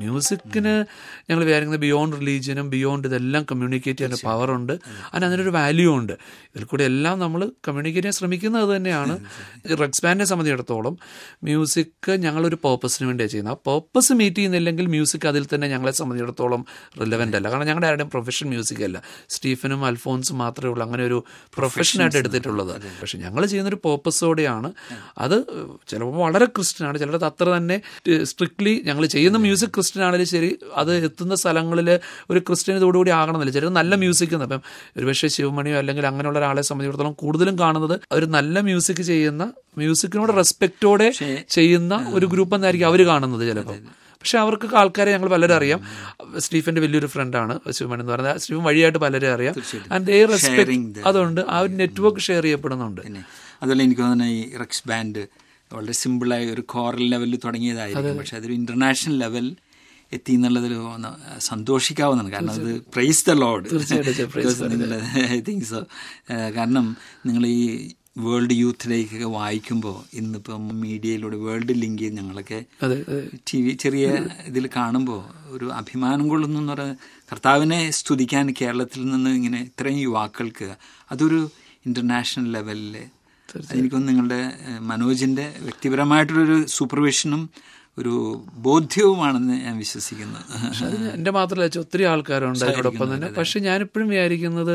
മ്യൂസിക്കിന് ഞങ്ങൾ വിചാരിക്കുന്നത് ബിയോണ്ട് റിലീജിയനും ബിയോണ്ട് ഇതെല്ലാം കമ്മ്യൂണിക്കേറ്റ് ചെയ്യാൻ പവറുണ്ട് അതിന് അതിനൊരു വാല്യൂ ഉണ്ട് ഇതിൽ കൂടെ എല്ലാം നമ്മൾ കമ്മ്യൂണിക്കേറ്റ് ചെയ്യാൻ ശ്രമിക്കുന്നത് അത് തന്നെയാണ് റെക്സ് ബാൻഡിനെ സംബന്ധിച്ചിടത്തോളം മ്യൂസിക് ഞങ്ങളൊരു പേർപ്പസിന് വേണ്ടിയാണ് ചെയ്യുന്നത് ആ പേർപ്പസ് മീറ്റ് ചെയ്യുന്നില്ലെങ്കിൽ മ്യൂസിക് അതിൽ തന്നെ ഞങ്ങളെ സംബന്ധിച്ചിടത്തോളം റിലവൻ്റ് അല്ല കാരണം ഞങ്ങളുടെ ആരുടെയും പ്രൊഫഷൻ മ്യൂസിക് അല്ല സ്റ്റീഫനും അൽഫോൺസും മാത്രമേ ഉള്ളൂ അങ്ങനെ ഒരു പ്രൊഫഷനായിട്ട് എടുത്തിട്ടുള്ളത് പക്ഷെ ഞങ്ങൾ ചെയ്യുന്നൊരു പേർപ്പസോടെയാണ് അത് ചിലപ്പോൾ വളരെ ക്രിസ്ത്യൻ ആണ് ചിലത് അത്ര തന്നെ സ്ട്രിക്ട്ലി ഞങ്ങൾ ചെയ്യുന്ന മ്യൂസിക് ക്രിസ്ത്യൻ ആണെങ്കിലും ശരി അത് എത്തുന്ന സ്ഥലങ്ങളിൽ ഒരു ക്രിസ്ത്യൻ ഇതോടുകൂടി ആകണമെന്നില്ല ചിലർ നല്ല മ്യൂസിക് എന്ന് അപ്പം ഒരുപക്ഷെ ശിവമണിയോ അല്ലെങ്കിൽ അങ്ങനെയുള്ള ഒരാളെ സംബന്ധിച്ചിടത്തോളം കൂടുതലും കാണുന്നത് ഒരു നല്ല മ്യൂസിക് ചെയ്യുന്ന മ്യൂസിക്കിനോട് റെസ്പെക്റ്റോടെ ചെയ്യുന്ന ഒരു ഗ്രൂപ്പ് എന്നായിരിക്കും അവർ കാണുന്നത് ചിലപ്പോൾ പക്ഷെ അവർക്ക് ആൾക്കാരെ ഞങ്ങൾ പലരും അറിയാം സ്റ്റീഫന്റെ വലിയൊരു ഫ്രണ്ടാണ് ശിവമണി എന്ന് പറയുന്നത് സ്റ്റീഫൻ വഴിയായിട്ട് പലരും അറിയാം ആൻഡ് ദേ റെസ്പെക്ട് അതുകൊണ്ട് ആ ഒരു നെറ്റ്വർക്ക് ഷെയർ ചെയ്യപ്പെടുന്നുണ്ട് പിന്നെ അതുപോലെ എനിക്ക് തോന്നുന്നു ഈ റെക്സ് ബാൻഡ് വളരെ സിമ്പിളായ ഒരു കോറൽ ലെവലിൽ തുടങ്ങിയതായിരിക്കും പക്ഷെ അതൊരു ഇന്റർനാഷണൽ ലെവൽ എത്തി എന്നുള്ളതിൽ ഒന്ന് സന്തോഷിക്കാവുന്നതാണ് കാരണം അത് പ്രൈസ് ദ ലോഡ് നിങ്ങൾ ഐ തിങ്ക് സോ കാരണം നിങ്ങൾ ഈ വേൾഡ് യൂത്ത് ഡേക്കൊക്കെ വായിക്കുമ്പോൾ ഇന്നിപ്പം മീഡിയയിലൂടെ വേൾഡ് ലിങ്ക് ചെയ്ത് ഞങ്ങളൊക്കെ അതെ ടി വി ചെറിയ ഇതിൽ കാണുമ്പോൾ ഒരു അഭിമാനം കൊള്ളുന്നു എന്ന് പറയുന്നത് കർത്താവിനെ സ്തുതിക്കാൻ കേരളത്തിൽ നിന്ന് ഇങ്ങനെ ഇത്രയും യുവാക്കൾക്ക് അതൊരു ഇന്റർനാഷണൽ ലെവലിൽ എനിക്കൊന്ന് നിങ്ങളുടെ മനോജിന്റെ വ്യക്തിപരമായിട്ടുള്ളൊരു സൂപ്പർവിഷനും ഒരു ബോധ്യവുമാണെന്ന് ഞാൻ വിശ്വസിക്കുന്നു അത് എൻ്റെ മാത്രമല്ല ഒത്തിരി ആൾക്കാരുണ്ട് അതിനോടൊപ്പം തന്നെ പക്ഷെ ഞാനിപ്പോഴും വിചാരിക്കുന്നത്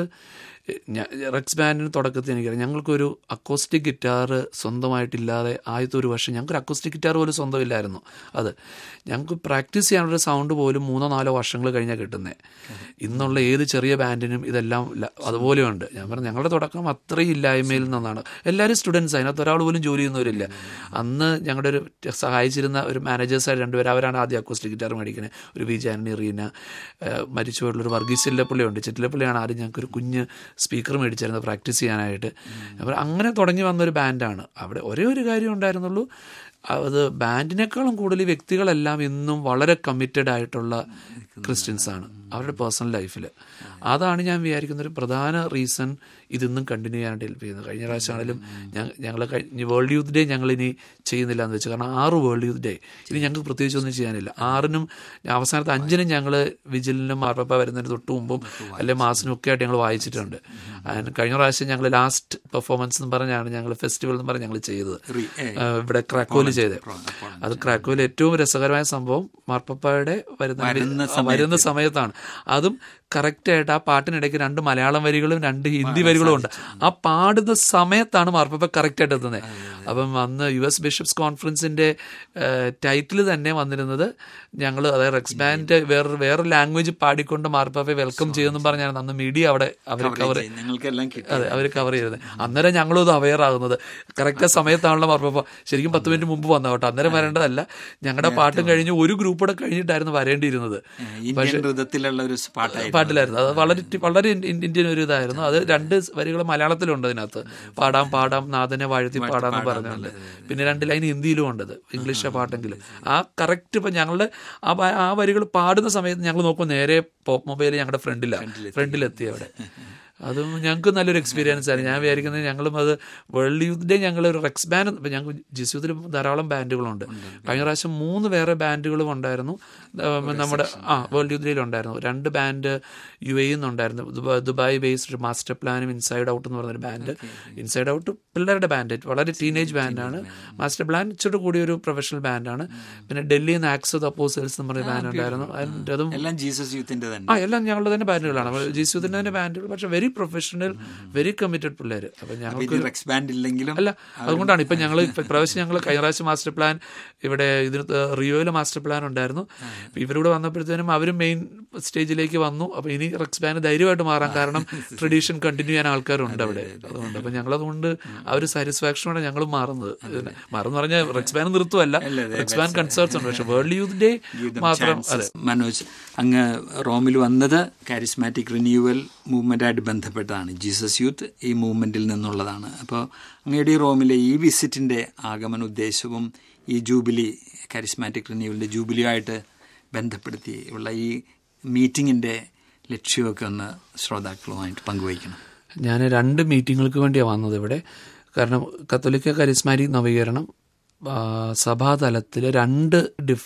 റെക്സ് ബാൻഡിന് തുടക്കത്തിൽ എനിക്കറിയാം ഞങ്ങൾക്കൊരു അക്കോസ്റ്റിക് ഗിറ്റാർ സ്വന്തമായിട്ടില്ലാതെ ആദ്യത്തെ ഒരു വർഷം ഞങ്ങൾക്ക് അക്കോസ്റ്റിക് ഗിറ്റാർ പോലും സ്വന്തമില്ലായിരുന്നു അത് ഞങ്ങൾക്ക് പ്രാക്ടീസ് ചെയ്യാനുള്ള സൗണ്ട് പോലും മൂന്നോ നാലോ വർഷങ്ങൾ കഴിഞ്ഞാൽ കിട്ടുന്നത് ഇന്നുള്ള ഏത് ചെറിയ ബാൻഡിനും ഇതെല്ലാം അതുപോലെയുണ്ട് ഞാൻ പറഞ്ഞു ഞങ്ങളുടെ തുടക്കം അത്രയും ഇല്ലായ്മയിൽ നിന്നാണ് എല്ലാവരും സ്റ്റുഡൻസ് അതിനകത്ത് ഒരാൾ പോലും ജോലി ചെയ്യുന്നവരില്ല അന്ന് ഞങ്ങളുടെ ഒരു സഹായിച്ചിരുന്ന ഒരു മാനേജേഴ്സായിട്ട് രണ്ടുപേരും അവരാണ് ആദ്യം അക്കോസ്റ്റിക് ഗിറ്റാർ മേടിക്കുന്നത് ഒരു വി ജാനി റീന മരിച്ചുപോയിട്ടുള്ളൊരു വർഗീസ് ചില്ലപ്പള്ളിയുണ്ട് ചില്ലപ്പള്ളിയാണ് ആദ്യം ഞങ്ങൾക്കൊരു കുഞ്ഞ് സ്പീക്കർ മേടിച്ചിരുന്നത് പ്രാക്ടീസ് ചെയ്യാനായിട്ട് അപ്പോൾ അങ്ങനെ തുടങ്ങി വന്നൊരു ബാൻഡാണ് അവിടെ ഒരേ ഒരു കാര്യം ഉണ്ടായിരുന്നുള്ളൂ അത് ബാൻഡിനേക്കാളും കൂടുതൽ വ്യക്തികളെല്ലാം ഇന്നും വളരെ കമ്മിറ്റഡ് ആയിട്ടുള്ള ക്രിസ്ത്യൻസ് ആണ് അവരുടെ പേഴ്സണൽ ലൈഫിൽ അതാണ് ഞാൻ വിചാരിക്കുന്ന ഒരു പ്രധാന റീസൺ ഇതിന്നും കണ്ടിന്യൂ ചെയ്യാനായിട്ട് ഹെൽപ്പ് ചെയ്യുന്നത് കഴിഞ്ഞ പ്രാവശ്യമാണെങ്കിലും ഞങ്ങൾ കഴിഞ്ഞ വേൾഡ് യൂത്ത് ഡേ ഞങ്ങൾ ഇനി ചെയ്യുന്നില്ല എന്ന് വെച്ചാൽ കാരണം ആറ് വേൾഡ് യൂത്ത് ഡേ ഇനി ഞങ്ങൾക്ക് പ്രത്യേകിച്ച് ഒന്നും ചെയ്യാനില്ല ആറിനും അവസാനത്തെ അഞ്ചിനും ഞങ്ങൾ വിജിലിനും മാർപ്പ വരുന്നതിന് തൊട്ട് മുമ്പും അല്ലെങ്കിൽ മാസിനും ഒക്കെ ആയിട്ട് ഞങ്ങൾ വായിച്ചിട്ടുണ്ട് കഴിഞ്ഞ പ്രാവശ്യം ഞങ്ങൾ ലാസ്റ്റ് പെർഫോമൻസ് എന്ന് പറഞ്ഞാണ് ഞങ്ങൾ ഫെസ്റ്റിവൽ എന്ന് പറഞ്ഞ് ഞങ്ങൾ ചെയ്തത് ഇവിടെ ക്രാക്കോയിൽ ചെയ്തത് അത് ക്രാക്കോയിൽ ഏറ്റവും രസകരമായ സംഭവം മാർപ്പയുടെ വരുന്ന വരുന്ന സമയത്താണ് അതും കറക്റ്റായിട്ട് ആ പാട്ടിനിടയ്ക്ക് രണ്ട് മലയാളം വരികളും രണ്ട് ഹിന്ദി വരികളും ഉണ്ട് ആ പാടുന്ന സമയത്താണ് മാർപ്പ കറക്റ്റായിട്ട് എത്തുന്നത് അപ്പം അന്ന് യു എസ് ബിഷപ്സ് കോൺഫറൻസിന്റെ ടൈറ്റിൽ തന്നെ വന്നിരുന്നത് ഞങ്ങൾ അതായത് റെക്സ് ബാൻഡ് വേറെ വേറെ ലാംഗ്വേജ് പാടിക്കൊണ്ട് മാർപ്പാപ്പയെ വെൽക്കം ചെയ്യുമെന്നും പറഞ്ഞാണ് അന്ന് മീഡിയ അവിടെ അവർ കവർ അതെ അവർ കവർ ചെയ്തത് അന്നേരം ഞങ്ങളും ഇത് അവെയർ ആകുന്നത് കറക്റ്റ് സമയത്താണല്ലോ മാർപ്പാപ്പ ശരിക്കും പത്ത് മിനിറ്റ് മുമ്പ് വന്ന കേട്ടോ അന്നേരം വരേണ്ടതല്ല ഞങ്ങളുടെ പാട്ടും കഴിഞ്ഞ് ഒരു ഗ്രൂപ്പ് കൂടെ കഴിഞ്ഞിട്ടായിരുന്നു വരേണ്ടിയിരുന്നത് പക്ഷേ ഒരു പാട്ടിലായിരുന്നു അത് വളരെ വളരെ ഇന്ത്യൻ ഒരു ഇതായിരുന്നു അത് രണ്ട് വരികൾ മലയാളത്തിലുണ്ട് അതിനകത്ത് പാടാം പാടാം നാഥനെ വാഴ്ത്തി പാടാന്ന് പറഞ്ഞുണ്ട് പിന്നെ രണ്ട് ലൈൻ ഹിന്ദിയിലും ഉണ്ടത് ഇംഗ്ലീഷ് പാട്ടെങ്കിലും ആ കറക്റ്റ് ഇപ്പം ഞങ്ങളുടെ ആ ആ വരികൾ പാടുന്ന സമയത്ത് ഞങ്ങൾ നോക്കുമ്പോൾ നേരെ പോപ്പ് മൊബൈൽ ഞങ്ങളുടെ ഫ്രണ്ടിലാണ് ഫ്രണ്ടിലെത്തി അവിടെ അതും ഞങ്ങൾക്ക് നല്ലൊരു എക്സ്പീരിയൻസ് ആണ് ഞാൻ വിചാരിക്കുന്നത് ഞങ്ങളും അത് വേൾഡ് യൂത്ത് ഡേ ഞങ്ങൾ ഒരു റെക്സ് ബാൻഡ് ഇപ്പം ഞങ്ങൾക്ക് ജിസ്യൂത്തിൽ ധാരാളം ബാൻഡുകളുണ്ട് കഴിഞ്ഞ പ്രാവശ്യം മൂന്ന് വേറെ ബാൻഡുകളും ഉണ്ടായിരുന്നു നമ്മുടെ ആ വേൾഡ് യൂത്ത് ഡേയിൽ ഉണ്ടായിരുന്നു രണ്ട് ബാൻഡ് യു എ നിന്നുണ്ടായിരുന്നു ദുബായ് ബേസ്ഡ് മാസ്റ്റർ പ്ലാനും ഇൻസൈഡ് ഔട്ട് എന്ന് പറഞ്ഞൊരു ബാൻഡ് ഇൻസൈഡ് ഔട്ട് പിള്ളേരുടെ ബാൻഡ് വളരെ ടീനേജ് ബാൻഡാണ് മാസ്റ്റർ പ്ലാൻ ഇച്ചിരി കൂടി ഒരു പ്രൊഫഷണൽ ബാൻഡാണ് പിന്നെ ഡൽഹിയിൽ നിന്ന് ആക്സ് ഓഫ് അപ്പോസൽസ് എന്ന് പറഞ്ഞ ബാൻഡ് ഉണ്ടായിരുന്നു അതും എല്ലാം ജീസസ് യൂത്തിന്റെ ആ എല്ലാം ഞങ്ങളുടെ തന്നെ ബാൻഡുകളാണ് ജീസ് യൂത്തിന്റെ തന്നെ ബാൻഡുകൾ പക്ഷേ വെരി പ്രൊഫഷണൽ വെരി കമ്മിറ്റഡ് പിള്ളേർ അപ്പൊ ഞങ്ങൾക്ക് ഇല്ലെങ്കിലും അല്ല അതുകൊണ്ടാണ് ഇപ്പൊ ഞങ്ങൾ പ്രാവശ്യം ഞങ്ങൾ കഴിഞ്ഞ പ്രാവശ്യം മാസ്റ്റർ പ്ലാൻ ഇവിടെ ഇതിന് റിയോയിലെ മാസ്റ്റർ പ്ലാൻ ഉണ്ടായിരുന്നു ഇവരൂടെ വന്നപ്പോഴത്തേനും അവരും മെയിൻ സ്റ്റേജിലേക്ക് വന്നു അപ്പൊ ഇനി റെക്സ് ബാൻഡ് ധൈര്യമായിട്ട് മാറാൻ കാരണം ട്രഡീഷൻ കണ്ടിന്യൂ ചെയ്യാൻ ആൾക്കാരുണ്ട് അവിടെ അതുകൊണ്ട് അപ്പൊ ഞങ്ങൾ അതുകൊണ്ട് ആ ഒരു സാറ്റിസ്ഫാക്ഷനോടെ ഞങ്ങൾ മാറുന്നത് മാറുന്ന പറഞ്ഞാൽ റെക്സ് ബാൻഡ് നിർത്തുമല്ല റെക്സ് ബാൻഡ് കൺസേർട്സ് ഉണ്ട് പക്ഷെ വേൾഡ് യൂത്ത് ഡേ മാത്രം അതെ മനോജ് അങ്ങ് റോമിൽ വന്നത് കാരിസ്മാറ്റിക് റിന്യൂവൽ മൂവ്മെന്റായിട്ട് ബന്ധപ്പെട്ടതാണ് ജീസസ് യൂത്ത് ഈ മൂവ്മെന്റിൽ നിന്നുള്ളതാണ് അപ്പോൾ അങ്ങയുടെ ഈ റോമിലെ ഈ വിസിറ്റിന്റെ ആഗമന ഉദ്ദേശവും ഈ ജൂബിലി കരിസ്മാറ്റിക് റിന്യൂവലിന്റെ ജൂബിലിയുമായിട്ട് ബന്ധപ്പെടുത്തി ഉള്ള ഈ മീറ്റിങ്ങിന്റെ ലക്ഷ്യമൊക്കെ ഒന്ന് ശ്രോതാക്കളുമായിട്ട് പങ്കുവയ്ക്കണം ഞാൻ രണ്ട് മീറ്റിങ്ങുകൾക്ക് വേണ്ടിയാണ് വന്നത് ഇവിടെ കാരണം കത്തോലിക്ക കരിസ്മാറ്റിക് നവീകരണം സഭാതലത്തിൽ രണ്ട് ഡിഫറെൻറ്റ്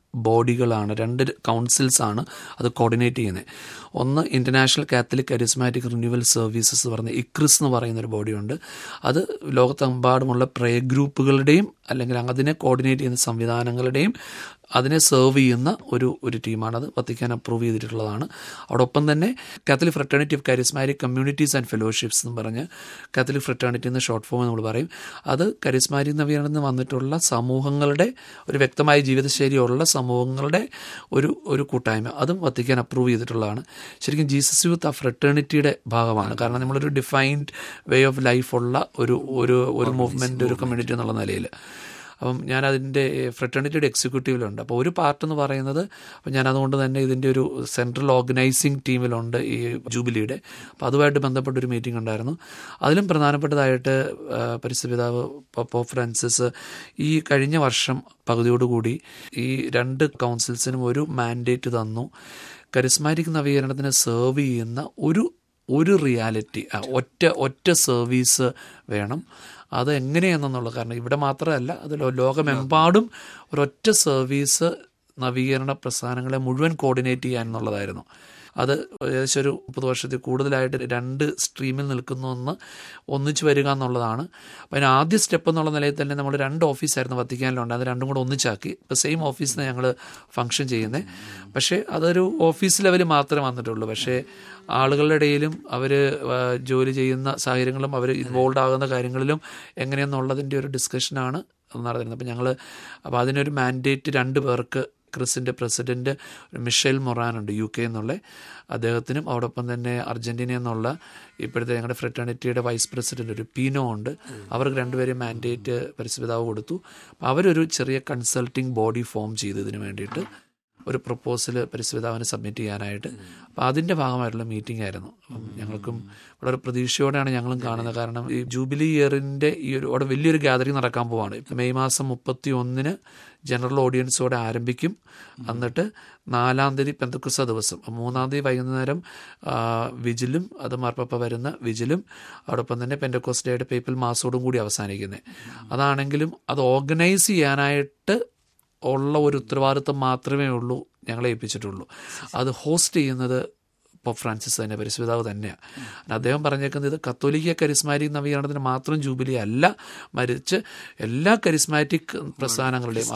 ബോഡികളാണ് രണ്ട് കൗൺസിൽസ് ആണ് അത് കോർഡിനേറ്റ് ചെയ്യുന്നത് ഒന്ന് international Catholic charismatic renewal services പറഞ്ഞ ഇക്രിസ് എന്ന് പറയുന്ന ഒരു ബോഡിയുണ്ട് അത് ലോകത്തെമ്പാടുമുള്ള പ്രേ ഗ്രൂപ്പുകളുടെയും അല്ലെങ്കിൽ അതിനെ കോർഡിനേറ്റ് ചെയ്യുന്ന സംവിധാനങ്ങളുടെയും അതിനെ സെർവ് ചെയ്യുന്ന ഒരു ഒരു ടീമാണ് അത് വത്തിക്കാൻ അപ്രൂവ് ചെയ്തിട്ടുള്ളതാണ് അതോടൊപ്പം തന്നെ Catholic fraternity of charismatic communities and fellowships എന്ന് പറഞ്ഞ് കാത്തലിക് ഫ്രട്ടേണിറ്റി എന്ന ഷോർട്ട് ഫോം നമ്മൾ പറയും അത് കരിസ്മാറ്റിക് നവീകരണത്തിൽ നിന്ന് വന്നിട്ടുള്ള സമൂഹങ്ങളുടെ ഒരു വ്യക്തമായ ജീവിതശൈലിയുള്ള സമൂഹങ്ങളുടെ ഒരു ഒരു കൂട്ടായ്മ അതും വത്തിക്കാൻ അപ്രൂവ് ചെയ്തിട്ടുള്ളതാണ് ശരിക്കും ജീസസ് യൂത്ത് ആ ഫ്രട്ടേണിറ്റിയുടെ ഭാഗമാണ് കാരണം നമ്മളൊരു ഡിഫൈൻഡ് വേ ഓഫ് ലൈഫ് ഉള്ള ഒരു ഒരു ഒരു മൂവ്മെൻറ്റ് ഒരു കമ്മ്യൂണിറ്റി എന്നുള്ള നിലയിൽ അപ്പം ഞാൻ അതിൻ്റെ ഫ്രട്ടേണിറ്റിയുടെ എക്സിക്യൂട്ടീവിലുണ്ട് അപ്പോൾ ഒരു പാർട്ട് എന്ന് പറയുന്നത് അപ്പം ഞാൻ അതുകൊണ്ട് തന്നെ ഇതിൻ്റെ ഒരു സെൻട്രൽ ഓർഗനൈസിങ് ടീമിലുണ്ട് ഈ ജൂബിലിയുടെ അപ്പോൾ അതുമായിട്ട് ബന്ധപ്പെട്ട ഒരു മീറ്റിംഗ് ഉണ്ടായിരുന്നു അതിലും പ്രധാനപ്പെട്ടതായിട്ട് പരിസ്ഥിതിപിതാവ് പപ്പോ ഫ്രാൻസിസ് ഈ കഴിഞ്ഞ വർഷം പകുതിയോടുകൂടി ഈ രണ്ട് കൗൺസിൽസിനും ഒരു മാൻഡേറ്റ് തന്നു കരിസ്മാറ്റിക് നവീകരണത്തിന് സെർവ് ചെയ്യുന്ന ഒരു ഒരു റിയാലിറ്റി ഒറ്റ ഒറ്റ സർവീസ് വേണം അത് എങ്ങനെയാണെന്നുള്ളത് കാരണം ഇവിടെ മാത്രമല്ല അത് ലോകമെമ്പാടും ഒരൊറ്റ സർവീസ് നവീകരണ പ്രസ്ഥാനങ്ങളെ മുഴുവൻ കോർഡിനേറ്റ് ചെയ്യാൻ എന്നുള്ളതായിരുന്നു അത് ഏകദേശം ഒരു മുപ്പത് വർഷത്തിൽ കൂടുതലായിട്ട് രണ്ട് സ്ട്രീമിൽ നിൽക്കുന്ന ഒന്നിച്ച് വരിക എന്നുള്ളതാണ് അപ്പം അതിന് ആദ്യ സ്റ്റെപ്പ് എന്നുള്ള നിലയിൽ തന്നെ നമ്മൾ രണ്ട് ഓഫീസായിരുന്നു വത്തിക്കാനിലുണ്ട് അത് രണ്ടും കൂടെ ഒന്നിച്ചാക്കി ഇപ്പോൾ സെയിം ഓഫീസിൽ ഞങ്ങൾ ഫങ്ഷൻ ചെയ്യുന്നത് പക്ഷേ അതൊരു ഓഫീസ് ലെവലിൽ മാത്രമേ വന്നിട്ടുള്ളൂ പക്ഷേ ആളുകളുടെ ഇടയിലും അവർ ജോലി ചെയ്യുന്ന സാഹചര്യങ്ങളും അവർ ഇൻവോൾവ് ആകുന്ന കാര്യങ്ങളിലും എങ്ങനെയെന്നുള്ളതിൻ്റെ ഒരു ഡിസ്കഷനാണ് നടന്നിരുന്നത് അപ്പം ഞങ്ങൾ അപ്പോൾ അതിനൊരു മാൻഡേറ്റ് രണ്ട് പേർക്ക് ക്രിസിൻ്റെ പ്രസിഡൻറ്റ് മിഷേൽ മൊറാനുണ്ട് യു കെ എന്നുള്ള അദ്ദേഹത്തിനും അതോടൊപ്പം തന്നെ അർജൻറ്റീന എന്നുള്ള ഇപ്പോഴത്തെ ഞങ്ങളുടെ ഫ്രട്ടേണിറ്റിയുടെ വൈസ് പ്രസിഡന്റ് ഒരു പീനോ ഉണ്ട് അവർക്ക് രണ്ടുപേരും മാൻഡേറ്റ് പരിസ്ഥിതിതാവ് കൊടുത്തു അപ്പോൾ അവരൊരു ചെറിയ കൺസൾട്ടിങ് ബോഡി ഫോം ചെയ്തു ഇതിന് വേണ്ടിയിട്ട് ഒരു പ്രപ്പോസൽ പരിസ്ഥിതിതാവിന് സബ്മിറ്റ് ചെയ്യാനായിട്ട് അപ്പോൾ അതിൻ്റെ ഭാഗമായിട്ടുള്ള മീറ്റിംഗ് ആയിരുന്നു അപ്പം ഞങ്ങൾക്കും വളരെ പ്രതീക്ഷയോടെയാണ് ഞങ്ങളും കാണുന്നത് കാരണം ഈ ജൂബിലി ഇയറിൻ്റെ ഈ ഒരു അവിടെ വലിയൊരു ഗാദറിംഗ് നടക്കാൻ പോവാണ് ഇപ്പം മെയ് മാസം മുപ്പത്തി ഒന്നിന് ജനറൽ ഓഡിയൻസോടെ ആരംഭിക്കും എന്നിട്ട് നാലാം തീയതി പെന്തക്കുസ ദിവസം മൂന്നാം തീയതി വൈകുന്നേരം വിജിലും അത് മാർപ്പപ്പ വരുന്ന വിജിലും അതോടൊപ്പം തന്നെ പെൻഡക്കോസ്റ്റയുടെ പേപ്പിൾ മാസോടും കൂടി അവസാനിക്കുന്നത് അതാണെങ്കിലും അത് ഓർഗനൈസ് ചെയ്യാനായിട്ട് ഉള്ള ഒരു ഉത്തരവാദിത്വം മാത്രമേ ഉള്ളൂ ഞങ്ങളെ ഏൽപ്പിച്ചിട്ടുള്ളൂ അത് ഹോസ്റ്റ് ചെയ്യുന്നത് പോപ്പ് ഫ്രാൻസിസ് തന്നെ പരിശുദ്ധാവ് തന്നെയാണ് അദ്ദേഹം പറഞ്ഞേക്കുന്നത് ഇത് കത്തോലിക്ക കരിസ്മാറ്റിക് നവീകരണത്തിന് മാത്രം ജൂബിലി അല്ല മരിച്ച് എല്ലാ കരിസ്മാറ്റിക് പ്രസ്ഥാനങ്ങളുടെയും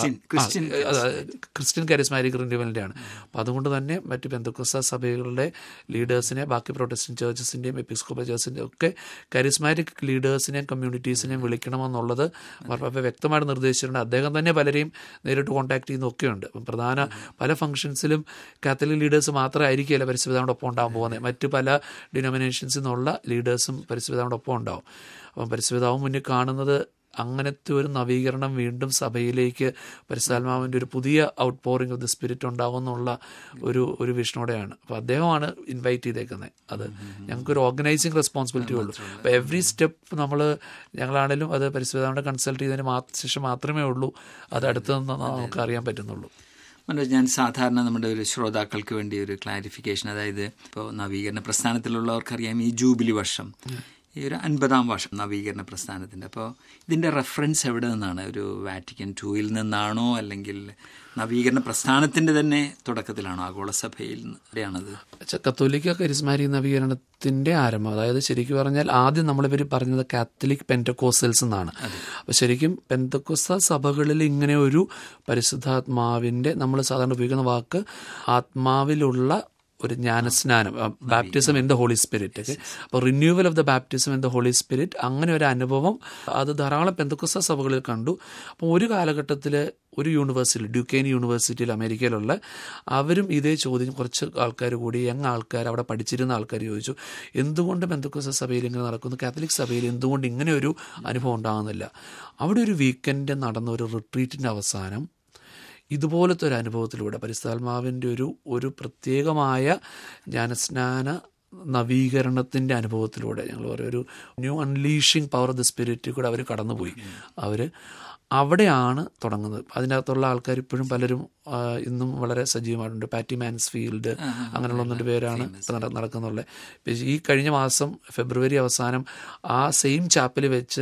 ക്രിസ്ത്യൻ കരിസ്മാറ്റിക് റിന്യൂവലിൻ്റെയാണ് അപ്പം അതുകൊണ്ട് തന്നെ മറ്റ് ബന്ധുക്കുസ സഭകളുടെ ലീഡേഴ്സിനെ ബാക്കി പ്രൊട്ടസ്റ്റന്റ് ചേർച്ചസിൻ്റെയും എപ്പിസ്കോപ്പൽ ചേർച്ചിൻ്റെയും ഒക്കെ കരിസ്മാറ്റിക് ലീഡേഴ്സിനെയും കമ്മ്യൂണിറ്റീസിനെയും വിളിക്കണമെന്നുള്ളത് മാർപ്പാപ്പ വ്യക്തമായിട്ട് നിർദ്ദേശിച്ചിട്ടുണ്ട് അദ്ദേഹം തന്നെ പലരെയും നേരിട്ട് കോൺടാക്ട് ചെയ്യുന്നൊക്കെയുണ്ട് അപ്പം പ്രധാന പല ഫംഗ്ഷൻസിലും കാത്തലിക് ലീഡേഴ്സ് മാത്രമേ ആയിരിക്കില്ല പരിസ്ഥിതിയുടെ ഒപ്പം ഉണ്ടാകാൻ പോകുന്നത് മറ്റ് പല ഡിനോമിനേഷൻസിൽ നിന്നുള്ള ലീഡേഴ്സും പരിസ്ഥിതിയുടെ ഒപ്പം ഉണ്ടാവും അപ്പം പരിസ്ഥിതിതാവും മുന്നിൽ കാണുന്നത് അങ്ങനത്തെ ഒരു നവീകരണം വീണ്ടും സഭയിലേക്ക് പരിസ്ഥാത്മാവിൻ്റെ ഒരു പുതിയ outpouring of the spirit ഉണ്ടാവും എന്നുള്ള ഒരു ഒരു വിഷനോടെയാണ് അപ്പോൾ അദ്ദേഹമാണ് ഇൻവൈറ്റ് ചെയ്തേക്കുന്നത് അത് ഞങ്ങൾക്കൊരു ഓർഗനൈസിങ് റെസ്പോൺസിബിലിറ്റി ഉള്ളൂ അപ്പോൾ എവറി സ്റ്റെപ്പ് നമ്മൾ ഞങ്ങളാണേലും അത് പരിസ്ഥിതിയുടെ കൺസൾട്ട് ചെയ്തതിന് ശേഷം മാത്രമേ ഉള്ളൂ അത് അടുത്ത് നിന്ന് നമുക്ക് അറിയാൻ പറ്റുന്നുള്ളൂ മനോജ് ഞാൻ സാധാരണ നമ്മുടെ ഒരു ശ്രോതാക്കൾക്ക് വേണ്ടി ഒരു ക്ലാരിഫിക്കേഷൻ അതായത് ഇപ്പോൾ നവീകരണ പ്രസ്ഥാനത്തിലുള്ളവർക്കറിയാം ഈ ജൂബിലി വർഷം ഈ ഒരു അൻപതാം വർഷം നവീകരണ പ്രസ്ഥാനത്തിൻ്റെ അപ്പോൾ ഇതിൻ്റെ റെഫറൻസ് എവിടെ നിന്നാണ് ഒരു വാറ്റിക്കൻ ടൂയിൽ നിന്നാണോ അല്ലെങ്കിൽ നവീകരണ പ്രസ്ഥാനത്തിൻ്റെ തന്നെ തുടക്കത്തിലാണോ ആഗോളസഭയിൽ എവിടെയാണത് കത്തോലിക്ക കരിസ്മാരി നവീകരണത്തിൻ്റെ ആരംഭം അതായത് ശരിക്കും പറഞ്ഞാൽ ആദ്യം നമ്മളിവർ പറഞ്ഞത് കാത്തലിക് പെൻറ്റക്കോസൽസ് എന്നാണ് അപ്പോൾ ശരിക്കും പെന്തക്കോസ സഭകളിൽ ഇങ്ങനെ ഒരു പരിശുദ്ധാത്മാവിൻ്റെ നമ്മൾ സാധാരണ ഉപയോഗിക്കുന്ന വാക്ക് ആത്മാവിലുള്ള ഒരു ജ്ഞാനസ്നാനം baptism in the holy spirit ഒക്കെ അപ്പോൾ renewal of the baptism in the holy spirit അങ്ങനെ ഒരു അനുഭവം അത് ധാരാളം പെന്തക്കുസ സഭകളിൽ കണ്ടു അപ്പോൾ ഒരു കാലഘട്ടത്തിൽ ഒരു യൂണിവേഴ്സിറ്റി ഡ്യൂക്കേൻ യൂണിവേഴ്സിറ്റിയിൽ അമേരിക്കയിലുള്ള അവരും ഇതേ ചോദ്യം കുറച്ച് ആൾക്കാർ കൂടി യങ് ആൾക്കാർ അവിടെ പഠിച്ചിരുന്ന ആൾക്കാർ ചോദിച്ചു എന്തുകൊണ്ട് പെന്തക്കുസ സഭയിൽ ഇങ്ങനെ നടക്കുന്നു കാത്തലിക് സഭയിൽ എന്തുകൊണ്ട് ഇങ്ങനെ ഒരു അനുഭവം ഉണ്ടാകുന്നില്ല അവിടെ ഒരു വീക്കെൻഡ് നടന്ന ഒരു റിട്രീറ്റിൻ്റെ അവസാനം ഇതുപോലത്തെ ഒരു അനുഭവത്തിലൂടെ പരിസ്ഥാത്മാവിൻ്റെ ഒരു ഒരു പ്രത്യേകമായ ജ്ഞാനസ്നാന നവീകരണത്തിൻ്റെ അനുഭവത്തിലൂടെ ഞങ്ങൾ പറയും ഒരു new unleashing power of the spirit കൂടെ അവർ കടന്നുപോയി അവർ അവിടെയാണ് തുടങ്ങുന്നത് അതിനകത്തുള്ള ആൾക്കാർ ഇപ്പോഴും പലരും ഇന്നും വളരെ സജീവമായിട്ടുണ്ട് പാറ്റി മാൻസ്ഫീൽഡ് അങ്ങനെയുള്ള ഒന്നിൻ്റെ പേരാണ് നടക്കുന്നുള്ളത് ഈ കഴിഞ്ഞ മാസം ഫെബ്രുവരി അവസാനം ആ സെയിം ചാപ്പിൽ വെച്ച്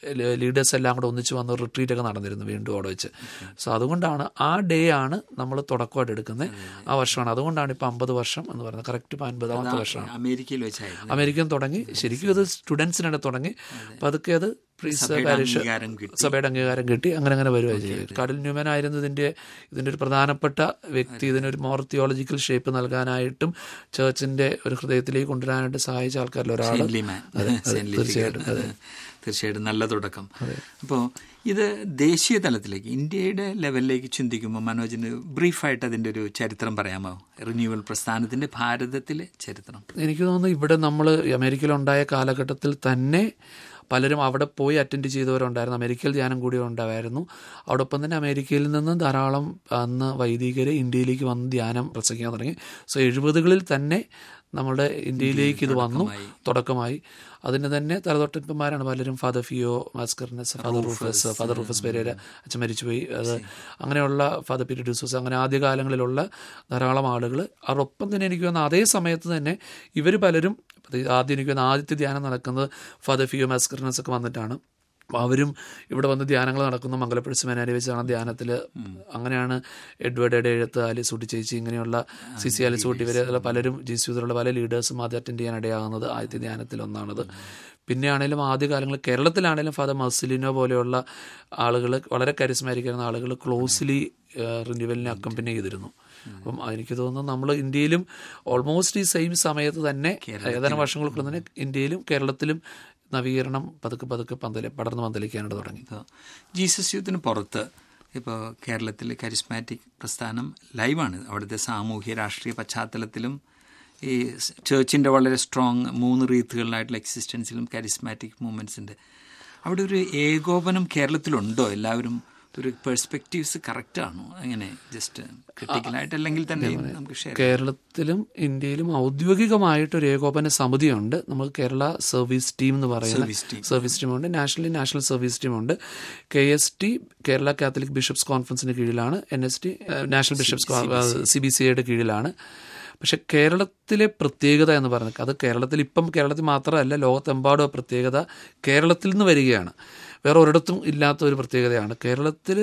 ലീഡേഴ്സ് എല്ലാം കൂടെ ഒന്നിച്ച് വന്ന് റിട്രീറ്റ് ഒക്കെ നടന്നിരുന്നു വീണ്ടും അവിടെ വെച്ച് സോ അതുകൊണ്ടാണ് ആ ഡേ ആണ് നമ്മൾ തുടക്കമായിട്ട് എടുക്കുന്നത് ആ വർഷമാണ് അതുകൊണ്ടാണ് ഇപ്പം അമ്പത് വർഷം എന്ന് പറയുന്നത് കറക്റ്റ് ഇപ്പം അൻപതാമത്തെ വർഷമാണ് അമേരിക്കയിൽ വെച്ചായിരുന്നു അമേരിക്കൻ തുടങ്ങി ശരിക്കും അത് സ്റ്റുഡൻസിനിടെ തുടങ്ങി പതുക്കെ അത് പ്രീസ് പാരിഷ് അംഗീകാരം കിട്ടി സഭയുടെ അംഗീകാരം കിട്ടി അങ്ങനെ അങ്ങനെ വരികയാണ് ചെയ്തത് കടൽ ന്യൂമൻ ആയിരുന്നു ഇതിന്റെ ഇതിന്റെ ഒരു പ്രധാനപ്പെട്ട വ്യക്തി ഇതിനൊരു മോർ തിയോളജിക്കൽ ഷേപ്പ് നൽകാനായിട്ടും ചേർച്ചിന്റെ ഒരു ഹൃദയത്തിലേക്ക് കൊണ്ടുവരാനായിട്ട് സഹായിച്ച ആൾക്കാരിൽ ഒരാൾ സെന്റ് മാൻ സെന്റ് തീർച്ചയായിട്ടും, അതെ തീർച്ചയായിട്ടും നല്ല തുടക്കം അപ്പോൾ ഇത് ദേശീയ തലത്തിലേക്ക് ഇന്ത്യയുടെ ലെവലിലേക്ക് ചിന്തിക്കുമ്പോൾ മനോജിന് ബ്രീഫായിട്ട് അതിൻ്റെ ഒരു ചരിത്രം പറയാമോ റിന്യൂവൽ പ്രസ്ഥാനത്തിന്റെ ഭാരതത്തിലെ ചരിത്രം എനിക്ക് തോന്നുന്നു ഇവിടെ നമ്മൾ അമേരിക്കയിലുണ്ടായ കാലഘട്ടത്തിൽ തന്നെ പലരും അവിടെ പോയി അറ്റൻഡ് ചെയ്തവരുണ്ടായിരുന്നു അമേരിക്കയിൽ ധ്യാനം കൂടി ഉണ്ടായിരുന്നു അതോടൊപ്പം തന്നെ അമേരിക്കയിൽ നിന്ന് ധാരാളം അന്ന് വൈദികർ ഇന്ത്യയിലേക്ക് വന്ന് ധ്യാനം പ്രസംഗിക്കാൻ തുടങ്ങി സോ എഴുപതുകളിൽ തന്നെ നമ്മുടെ ഇന്ത്യയിലേക്ക് ഇത് വന്നു തുടക്കമായി അതിന് തന്നെ തലതൊട്ടപ്പന്മാരാണ് പലരും father Fio Mascarenhas father Rufus father Rufus Pereira അച്ഛൻ മരിച്ചുപോയി അത് അങ്ങനെയുള്ള ഫാദർ പീരി ഡ്യൂസോസ് അങ്ങനെ ആദ്യകാലങ്ങളിലുള്ള ധാരാളം ആളുകൾ അതോടൊപ്പം തന്നെ എനിക്ക് തോന്നുന്നു അതേ സമയത്ത് തന്നെ ഇവർ പലരും അത് ആദ്യം എനിക്ക് തോന്നുന്നു ആദ്യത്തെ ധ്യാനം നടക്കുന്നത് ഫാദർ ഫിയോ മാസ്കർനെസ് ഒക്കെ വന്നിട്ടാണ് അപ്പോൾ അവരും ഇവിടെ വന്ന് ധ്യാനങ്ങൾ നടക്കുന്നു മംഗലപ്പുഴ സെമിനാരി വെച്ചാണ് ധ്യാനത്തിൽ അങ്ങനെയാണ് എഡ്വേർഡ് എയുടെ എഴുത്ത് ആലിസൂട്ടി ചേച്ചി ഇങ്ങനെയുള്ള സി സി ആലിസൂട്ടി ഇവരെ പലരും ജി സുതറുള്ള പല ലീഡേഴ്സും അത് അറ്റൻഡ് ചെയ്യാൻ ഇടയാകുന്നത് ആദ്യത്തെ ധ്യാനത്തിൽ ഒന്നാണത് പിന്നെയാണേലും ആദ്യകാലങ്ങളിൽ കേരളത്തിലാണേലും ഫാദർ മർസിലിനോ പോലെയുള്ള ആളുകൾ വളരെ കരിസ്മാരിക്കുന്ന ആളുകൾ ക്ലോസ്ലി റിന്യൂവലിനെ അക്കമ്പനി ചെയ്തിരുന്നു അപ്പം എനിക്ക് തോന്നുന്നു നമ്മൾ ഇന്ത്യയിലും ഓൾമോസ്റ്റ് ഈ സെയിം സമയത്ത് തന്നെ ഏതാനും വർഷങ്ങൾക്ക് തന്നെ ഇന്ത്യയിലും കേരളത്തിലും നവീകരണം പതുക്കെ പതുക്കെ പന്തല പടർന്ന് പന്തലിക്കാനായിട്ട് തുടങ്ങി ഇപ്പോൾ ജീസസ് യൂത്തിന് പുറത്ത് ഇപ്പോൾ കേരളത്തിൽ കരിസ്മാറ്റിക് പ്രസ്ഥാനം ലൈവാണ് അവിടുത്തെ സാമൂഹ്യ രാഷ്ട്രീയ പശ്ചാത്തലത്തിലും ഈ ചേർച്ചിൻ്റെ വളരെ സ്ട്രോങ് മൂന്ന് റീത്തുകളിലായിട്ടുള്ള എക്സിസ്റ്റൻസിലും കരിസ്മാറ്റിക് മൂവ്മെൻറ്റ്സിൻ്റെ അവിടെ ഒരു ഏകോപനം കേരളത്തിലുണ്ടോ എല്ലാവരും ഒരു പെർസ്പെക്റ്റീവ്സ് കറക്റ്റ് ആണോ അങ്ങനെ ജസ്റ്റ് ക്രിട്ടിക്കലായിട്ട് അല്ലെങ്കിൽ തന്നെ നമുക്ക് ഷെയർ കേരളത്തിലും ഇന്ത്യയിലും ഔദ്യോഗികമായിട്ട് ഒരു ഏകോപന സമിതിയുണ്ട് നമുക്ക് കേരള സർവീസ് ടീം എന്ന് പറയുന്ന Service team. സർവീസ് ടീമുണ്ട് നാഷണലി നാഷണൽ സർവീസ് ടീമുണ്ട് K S T Kerala Catholic bishops കോൺഫറൻസിന് കീഴിലാണ് N S T national bishops C B C ഐയുടെ കീഴിലാണ് പക്ഷെ കേരളത്തിലെ പ്രത്യേകത എന്ന് പറയുന്നത് അത് കേരളത്തിൽ ഇപ്പം കേരളത്തിൽ മാത്രമല്ല ലോകത്തെമ്പാടും ആ പ്രത്യേകത കേരളത്തിൽ നിന്ന് വരികയാണ് വേറെ ഒരിടത്തും ഇല്ലാത്ത ഒരു പ്രത്യേകതയാണ് കേരളത്തിൽ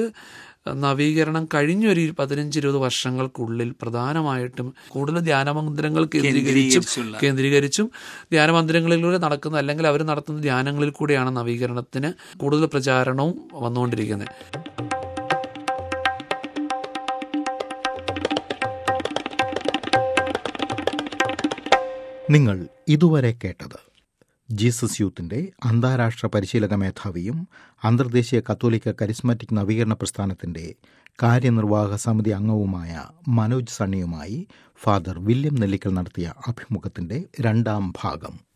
നവീകരണം കഴിഞ്ഞൊരു പതിനഞ്ച് ഇരുപത് വർഷങ്ങൾക്കുള്ളിൽ പ്രധാനമായിട്ടും കൂടുതൽ ധ്യാനമന്ദിരങ്ങൾ കേന്ദ്രീകരിച്ചും കേന്ദ്രീകരിച്ചുള്ള- കേന്ദ്രീകരിച്ചും ധ്യാനമന്ദിരങ്ങളിലൂടെ നടക്കുന്ന അല്ലെങ്കിൽ അവർ നടത്തുന്ന ധ്യാനങ്ങളിൽ കൂടെയാണ് നവീകരണത്തിന് കൂടുതൽ പ്രചാരണവും വന്നുകൊണ്ടിരിക്കുന്നത് നിങ്ങൾ ഇതുവരെ കേട്ടത് ജീസസ് യൂത്തിന്റെ അന്താരാഷ്ട്ര പരിശീലക മേധാവിയും അന്തർദേശീയ കത്തോലിക്ക കരിസ്മാറ്റിക് നവീകരണ പ്രസ്ഥാനത്തിന്റെ കാര്യനിർവാഹക സമിതി അംഗവുമായ മനോജ് സണ്ണിയുമായി ഫാദർ വില്യം നെല്ലിക്കൽ നടത്തിയ അഭിമുഖത്തിന്റെ രണ്ടാം ഭാഗം